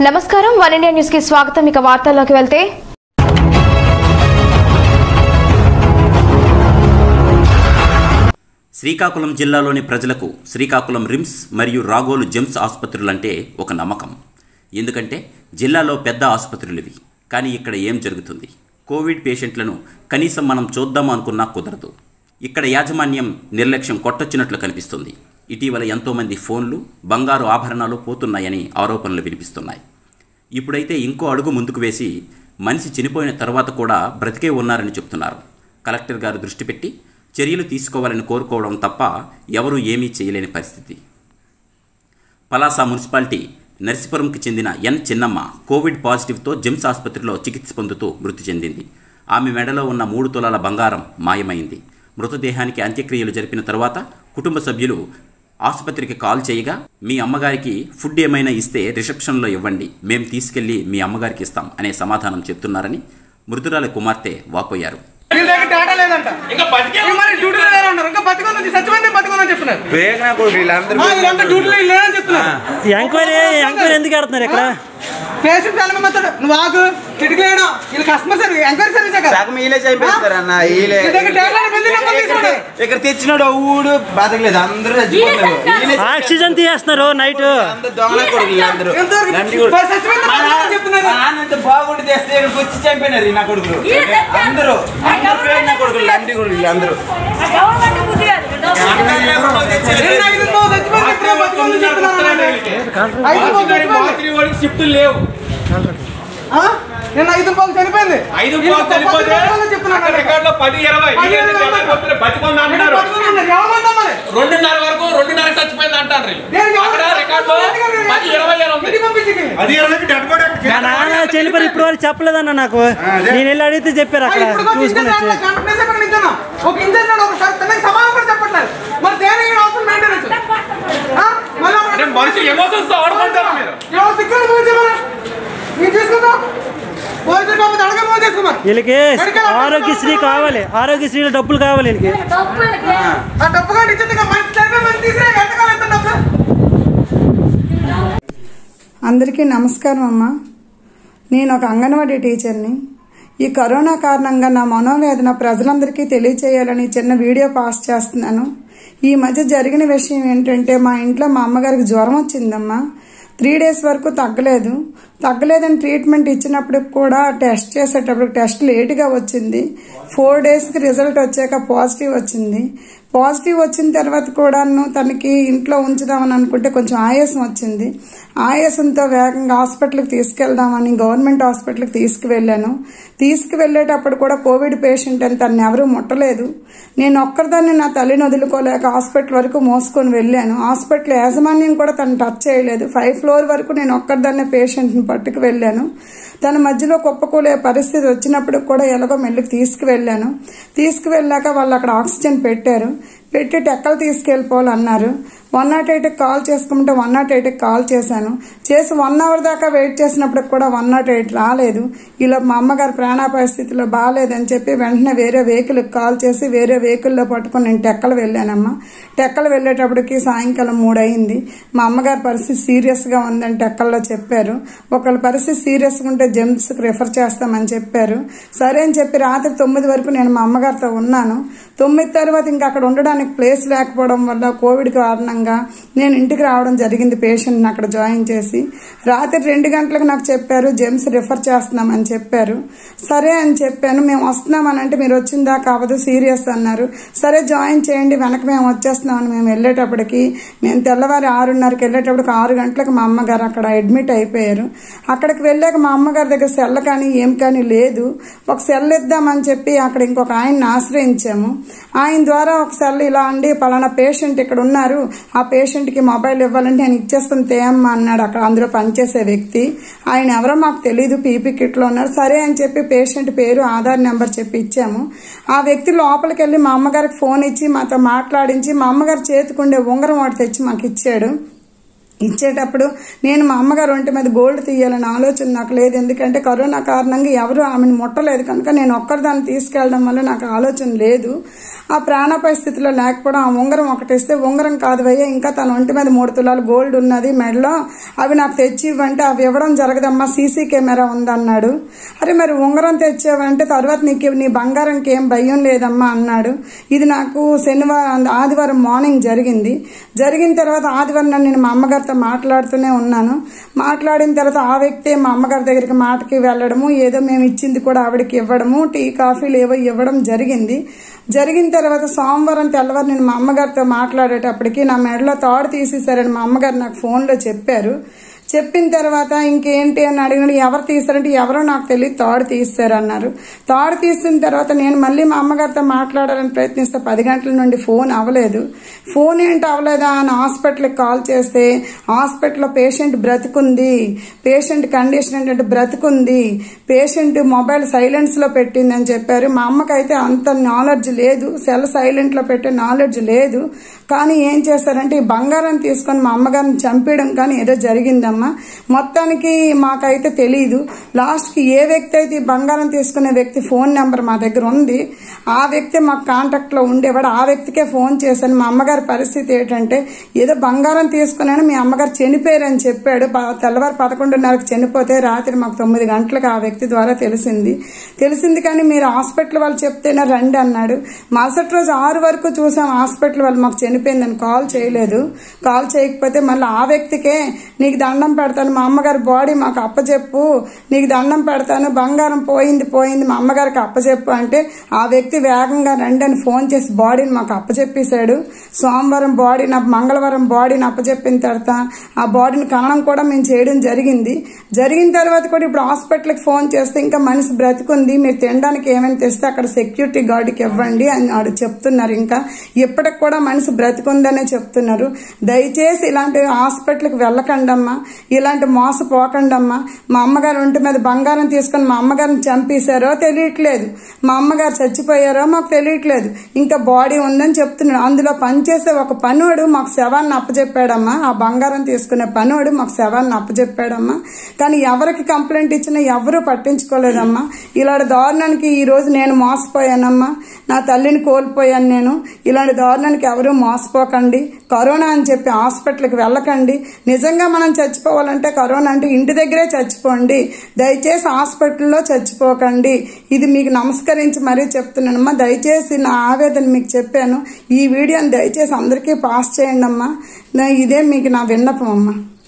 నమస్కారం one India news కి స్వాగతం ఇక వార్తల్లోకి వెళ్తే శ్రీకాకుళం జిల్లాలోని ప్రజలకు శ్రీకాకుళం రిమ్స్ మరియు రాగోలు జెమ్స్ ఆసుపత్రులంటే ఒక నమ్మకం ఎందుకంటే జిల్లాలో పెద్ద ఆసుపత్రులు ఇవి కానీ ఇక్కడ ఏం జరుగుతుంది కోవిడ్ పేషెంట్లను కనీసం మనం చూద్దాం అనుకున్నా కుదరదు ఇక్కడ యాజమాన్యం నిర్లక్ష్యం కొట్టొచ్చినట్లు కనిపిస్తుంది ఇటీవల ఎంతోమంది ఫోన్లు బంగారు ఆభరణాలు పోతున్నాయని ఆరోపణలు వినిపిస్తున్నాయి ఇప్పుడైతే ఇంకో అడుగు ముందుకు వేసి మనిషి చనిపోయిన తర్వాత కూడా బ్రతికే ఉన్నారని చెప్తున్నారు కలెక్టర్ గారు దృష్టి పెట్టి చర్యలు తీసుకోవాలని కోరుకోవడం తప్ప ఎవరూ ఏమీ చేయలేని పరిస్థితి పలాస మున్సిపాలిటీ నర్సిపురంకి చెందిన ఎన్ చిన్నమ్మ కోవిడ్ పాజిటివ్తో జిమ్స్ ఆసుపత్రిలో చికిత్స పొందుతూ మృతి చెందింది ఆమె మెడలో ఉన్న మూడు తులాల బంగారం మాయమైంది మృతదేహానికి అంత్యక్రియలు జరిపిన తరువాత కుటుంబ సభ్యులు ఆసుపత్రికి కాల్ చేయగా మీ అమ్మగారికి ఫుడ్ ఏమైనా ఇస్తే రిసెప్షన్లో ఇవ్వండి మేం తీసుకెళ్లి మీ అమ్మగారికి ఇస్తాం అనే సమాధానం చెప్తున్నారని మృతురాలి కుమార్తె వాపోయారు వీళ్ళ దగ్గర డేటా లేదంట ఇంకా బతికే ఇంకా మరి డ్యూటీలో లేరన్నారు ఇంకా బతికొందని చచ్చిపోయింది బతికొందని చెప్తున్నారు వేగన కూడా వీళ్ళందరూ ఆ, వీళ్ళంతా డ్యూటీలో లేదని చెప్తున్నారు ఎంక్వైరీ ఎంక్వైరీ ఎందుకు ఆడుతున్నారు ఇక్కడ పేషెంట్ చాలా మంది వస్తాడు నువ్వు ఆగు కిటికీ వేయడం వీళ్ళు కస్టమర్ సర్వీస్ ఎంక్వైరీ సర్వీస్ కదా సగం ఈలే చంపేస్తారు అన్న ఈలే వీళ్ళ దగ్గర డేటా మంది నెంబర్ తీసుకోండి ఇక్కడ తెచ్చినాడు ఊడు బతకలేదు అందరూ చచ్చిపోతారు ఈలే ఆక్సిజన్ తీయేస్తున్నారు నైట్ అందరూ దొంగల కొడుకు వీళ్ళందరూ ఎంతవరకు? నంది కొడుకు. మరి చచ్చిపోయింది మా బతికొందని నాన్న- చెప్తున్నారు. మా నాన్న ఎంత బాగుండి తెస్తే ఇక్కడికి వచ్చి చంపినారు ఈ నా కొడుకులు అందరూ అందరూ పేరు నా కొడుకులు లండి కొడుకులు వీళ్ళందరూ నిన్న ఐదు వందలు చచ్చిపోయింది ఇప్పుడే బతికొందని చెప్తున్నారు ఐదు వందలు చచ్చిపోయింది. షిఫ్ట్ లేవు ఆ? నిన్న ఐదు రూపాయలు చనిపోయింది ఐదు వీళ్ళు రూపాయలు చనిపోతే బతికొందని చెప్తున్నారు అక్కడ రికార్డులో పది ఇరవై పది ఇరవై వీళ్ళని చెప్తున్నారు, బతికొంది అంటున్నారు బతికొందన్నారు. ఎవరు మరి రెండున్నర వరకు రెండున్నర చచ్చిపోయింది అంటారు వీళ్ళు. నేను ఎవరు- అక్కడ రికార్డులో పది ఇరవై అని ఉంది ఇంటికి పంపించి మా నాన్న చనిపోయి ఇప్పుడు వరకు చెప్పలేదన్న నాకు నేను వెళ్ళి అడిగితే చెప్పారు అక్కడ ఇప్పుడు ఒక చూసుకుని ఇంజన్ వచ్చి. కంపెనీ చెప్పి నించున్నాం. ఒక ఇంజన్ నాడు ఒక సార్ తనకి సమాధానం కూడా చెప్పట్లేదు మరి దేనికి హాస్పిటల్ మెయింటెనెన్స్ ఆ? మళ్ళా మన- అంటే మనిషి ఎమోషన్స్ తో ఆడుకుంటారు మీరు ఎవరు దిక్కులు ఫోన్ చేయమని నేను తీసుకుందాం పోలీసులు పంపితే అడగ ఫోన్ చేసుకోమని వీళ్ళకి ఆరోగ్యశ్రీ కావాలి ఆరోగ్యశ్రీలో డబ్బులు కావాలి వీళ్ళకి ఆ డబ్బు కానీ ఇచ్చింది ఇక మంచి చనిపోయి మంచి తీసినా ఎంతకాలం ఎంత డబ్బు అందరికీ నమస్కారం అమ్మా నేను ఒక అంగన్వాడీ టీచర్ని ఈ కరోనా కారణంగా నా మనోవేదన ప్రజలందరికీ తెలియచేయాలని చిన్న వీడియో పాస్ చేస్తున్నాను ఈ మధ్య జరిగిన విషయం ఏంటంటే మా ఇంట్లో మా అమ్మగారికి జ్వరం వచ్చిందమ్మా త్రీ డేస్ వరకు తగ్గలేదు తగ్గలేదని ట్రీట్మెంట్ ఇచ్చినప్పుడు కూడా టెస్ట్ చేసేటప్పుడు టెస్ట్ లేటుగా వచ్చింది ఫోర్ డేస్కి రిజల్ట్ వచ్చాక పాజిటివ్ వచ్చింది పాజిటివ్ వచ్చిన తర్వాత కూడాను తనకి ఇంట్లో ఉంచుదామని అనుకుంటే కొంచెం ఆయాసం వచ్చింది ఆయాసంతో వేగంగా హాస్పిటల్కి తీసుకెళ్దామని గవర్నమెంట్ హాస్పిటల్కి తీసుకువెళ్ళాను తీసుకువెళ్ళేటప్పుడు కూడా కోవిడ్ పేషెంట్ అని తను ఎవరూ ముట్టలేదు నేను ఒక్కరిదాన్ని నా తల్లిని వదులుకోలేక హాస్పిటల్ వరకు మోసుకొని వెళ్ళాను హాస్పిటల్ యాజమాన్యం కూడా తను టచ్ చేయలేదు ఫైవ్ ఫ్లోర్ వరకు నేను ఒక్కరిదాన్నే పేషెంట్ని పట్టుకు వెళ్ళాను తన మధ్యలో కుప్పకూలే పరిస్థితి వచ్చినప్పుడు కూడా ఎలాగో మెల్లికి తీసుకువెళ్ళాను తీసుకువెళ్ళాక వాళ్ళు అక్కడ ఆక్సిజన్ పెట్టారు పెట్టి టెక్కలు తీసుకెళ్ళిపోవాలన్నారు వన్ నాట్ ఎయిట్కి కాల్ చేసుకుంటే వన్ నాట్ ఎయిట్కి కాల్ చేశాను చేసి వన్ అవర్ దాకా వెయిట్ చేసినప్పుడు కూడా వన్ నాట్ ఎయిట్ రాలేదు ఇలా మా అమ్మగారు ప్రాణాపాయ స్థితిలో బాగాలేదని చెప్పి వెంటనే వేరే వెహికల్కి కాల్ చేసి వేరే వెహికల్లో పట్టుకొని నేను టెక్కలు వెళ్ళానమ్మా టెక్కలు వెళ్ళేటప్పటికి సాయంకాలం మూడు అయింది మా అమ్మగారి పరిస్థితి సీరియస్గా ఉందని టెక్కల్లో చెప్పారు ఒకళ్ళ పరిస్థితి సీరియస్గా ఉంటే జెమ్స్కి రిఫర్ చేస్తామని చెప్పారు సరే అని చెప్పి రాత్రి తొమ్మిది వరకు నేను మా అమ్మగారితో ఉన్నాను తొమ్మిది తర్వాత ఇంకా అక్కడ ఉండడానికి ప్లేస్ లేకపోవడం వల్ల కోవిడ్ కారణంగా నేను ఇంటికి రావడం జరిగింది పేషెంట్ని అక్కడ జాయిన్ చేసి రాత్రి రెండు గంటలకు నాకు చెప్పారు జెమ్స్ రిఫర్ చేస్తున్నామని చెప్పారు సరే అని చెప్పాను మేము వస్తున్నామని అంటే మీరు వచ్చిందా కావదు సీరియస్ అన్నారు సరే జాయిన్ చేయండి వెనక మేము వచ్చేస్తున్నామని మేము వెళ్ళేటప్పటికి మేము తెల్లవారి ఆరున్నరకి వెళ్ళేటప్పటికి ఆరు గంటలకు మా అమ్మగారు అక్కడ అడ్మిట్ అయిపోయారు అక్కడికి వెళ్ళాక మా అమ్మగారి దగ్గర సెల్ కానీ ఏం కానీ లేదు ఒక సెల్ ఇద్దామని చెప్పి అక్కడ ఇంకొక ఆయన్ని ఆశ్రయించాము ఆయన ద్వారా ఒక సెల్ ఇలా అండి పలానా పేషెంట్ ఇక్కడ ఉన్నారు ఆ పేషెంట్కి మొబైల్ ఇవ్వాలంటే నేను ఇచ్చేస్తాను తేమ్మా అన్నాడు అక్కడ అందులో పనిచేసే వ్యక్తి ఆయన ఎవరో మాకు తెలియదు పీపీ కిట్లో ఉన్నారు సరే అని చెప్పి పేషెంట్ పేరు ఆధార్ నెంబర్ చెప్పి ఇచ్చాము ఆ వ్యక్తి లోపలికి వెళ్ళి మా అమ్మగారికి ఫోన్ ఇచ్చి మాతో మాట్లాడించి మా అమ్మగారి చేతికుండే ఉంగరం ఒకటి తెచ్చి మాకు ఇచ్చాడు ఇచ్చేటప్పుడు నేను మా అమ్మగారు ఒంటి మీద గోల్డ్ తీయాలని ఆలోచన నాకు లేదు ఎందుకంటే కరోనా కారణంగా ఎవరు ఆమెను ముట్టలేదు కనుక నేను ఒక్కరిదాన్ని తీసుకెళ్ళడం వల్ల నాకు ఆలోచన లేదు ఆ ప్రాణాపాయ స్థితిలో లేకపోవడం ఆ ఉంగరం ఒకటి ఇస్తే ఉంగరం కాదు వయ్యా ఇంకా తన ఒంటి మీద మూడు తులాలు గోల్డ్ ఉన్నది మెడలో అవి నాకు తెచ్చి ఇవ్వంటే అవి ఇవ్వడం జరగదమ్మా సీసీ కెమెరా ఉందన్నాడు అరే మరి ఉంగరం తెచ్చావంటే తర్వాత నీకు నీ బంగారంకి ఏం భయం లేదమ్మా అన్నాడు ఇది నాకు శనివారం ఆదివారం మార్నింగ్ జరిగింది జరిగిన తర్వాత ఆదివారం నన్ను నేను మా అమ్మగారితో మాట్లాడుతూనే ఉన్నాను మాట్లాడిన తర్వాత ఆ వ్యక్తి మా అమ్మగారి దగ్గరికి మాటకి వెళ్ళడము ఏదో మేము ఇచ్చింది కూడా ఆవిడకి ఇవ్వడము టీ కాఫీలు ఏవో ఇవ్వడం జరిగింది జరిగిన తర్వాత సోమవారం తెల్లవారు నేను మా అమ్మగారితో మాట్లాడేటప్పటికి నా మెడలో తాడు తీసేశారని మా అమ్మగారు నాకు ఫోన్లో చెప్పారు చెప్పిన తర్వాత ఇంకేంటి అని అడిగినప్పుడు ఎవరు తీస్తారంటే ఎవరో నాకు తెలియదు తాడు తీస్తారు అన్నారు తాడు తీసిన తర్వాత నేను మళ్ళీ మా అమ్మగారితో మాట్లాడాలని ప్రయత్నిస్తే పది గంటల నుండి ఫోన్ అవ్వలేదు ఫోన్ ఏంటి అవ్వలేదా అని హాస్పిటల్కి కాల్ చేస్తే హాస్పిటల్లో పేషెంట్ బ్రతుకుంది పేషెంట్ కండిషన్ ఏంటంటే బ్రతుకుంది పేషెంట్ మొబైల్ సైలెన్స్ లో పెట్టిందని చెప్పారు మా అమ్మకైతే అంత నాలెడ్జ్ లేదు సెల్ సైలెంట్ లో పెట్టే నాలెడ్జ్ లేదు కానీ ఏం చేశారంటే ఈ బంగారం తీసుకొని మా అమ్మగారిని చంపేయడం కానీ ఏదో జరిగిందమ్మా మొత్తానికి మాకైతే తెలియదు లాస్ట్ కి ఏ వ్యక్తి అయితే ఈ బంగారం తీసుకునే వ్యక్తి ఫోన్ నెంబర్ మా దగ్గర ఉంది ఆ వ్యక్తి మాకు కాంటాక్ట్ లో ఉండేవాడు ఆ వ్యక్తికే ఫోన్ చేశాను మా అమ్మగారి పరిస్థితి ఏంటంటే ఏదో బంగారం తీసుకున్నాను మీ అమ్మగారు చనిపోయారని చెప్పాడు ప- తెల్లవారు పదకొండున్నరకు చనిపోతే రాత్రి మాకు తొమ్మిది గంటలకు ఆ వ్యక్తి ద్వారా తెలిసింది తెలిసింది కానీ మీరు హాస్పిటల్ వాళ్ళు చెప్తేనే రండి అన్నాడు మరుసటి రోజు ఆరు వరకు చూసాం హాస్పిటల్ వాళ్ళు మాకు చనిపోయిందని కాల్ చేయలేదు కాల్ చేయకపోతే మళ్ళీ ఆ వ్యక్తికే నీకు దండం పెడతాను మా అమ్మగారి బాడీ మాకు అప్పచెప్పు నీకు దండం పెడతాను బంగారం పోయింది పోయింది మా అమ్మగారికి అప్పచెప్పు అంటే ఆ వ్యక్తి వేగంగా రండి అని ఫోన్ చేసి బాడీని మాకు అప్పచెప్పేశాడు సోమవారం బాడీ నా మంగళవారం బాడీని అప్పచెప్పిన తర్వాత ఆ బాడీని కనడం కూడా మేము చేయడం జరిగింది జరిగిన తర్వాత కూడా ఇప్పుడు హాస్పిటల్కి ఫోన్ చేస్తే ఇంకా మనిషి బ్రతికుంది మీరు తినడానికి ఏమైనా తెస్తే అక్కడ సెక్యూరిటీ గార్డుకి ఇవ్వండి అని వాడు చెప్తున్నారు ఇంకా ఇప్పటికి కూడా మనిషి బ్రతికుందనే చెప్తున్నారు దయచేసి ఇలాంటి హాస్పిటల్కి వెళ్ళకండమ్మా ఇలాంటి మోసపోకండమ్మా మా అమ్మగారు ఒంటి మీద బంగారం తీసుకొని మా అమ్మగారిని చంపేశారో తెలియట్లేదు మా అమ్మగారు చచ్చిపోయారో మాకు తెలియట్లేదు ఇంకా బాడీ ఉందని చెప్తున్నాడు అందులో పనిచేసే ఒక పనివాడు మాకు శవాన్ని అప్పచెప్పాడమ్మా ఆ బంగారం తీసుకునే పనివాడు మాకు శవాన్ని అప్పచెప్పాడమ్మా కానీ ఎవరికి కంప్లైంట్ ఇచ్చినా ఎవరూ పట్టించుకోలేదమ్మా ఇలాంటి దారుణానికి ఈ రోజు నేను మోసపోయానమ్మా నా తల్లిని కోల్పోయాను నేను ఇలాంటి దారుణానికి ఎవరూ మోసపోకండి కరోనా అని చెప్పి హాస్పిటల్కి వెళ్ళకండి నిజంగా మనం చచ్చిపోవాలంటే కరోనా అంటే ఇంటి దగ్గరే చచ్చిపోండి దయచేసి హాస్పిటల్లో చచ్చిపోకండి ఇది మీకు నమస్కరించి మరీ చెప్తున్నానమ్మా దయచేసి నా ఆవేదన మీకు చెప్పాను ఈ వీడియోని దయచేసి అందరికీ పాస్ చేయండి అమ్మా నా- ఇదే మీకు నా విన్నపం అమ్మా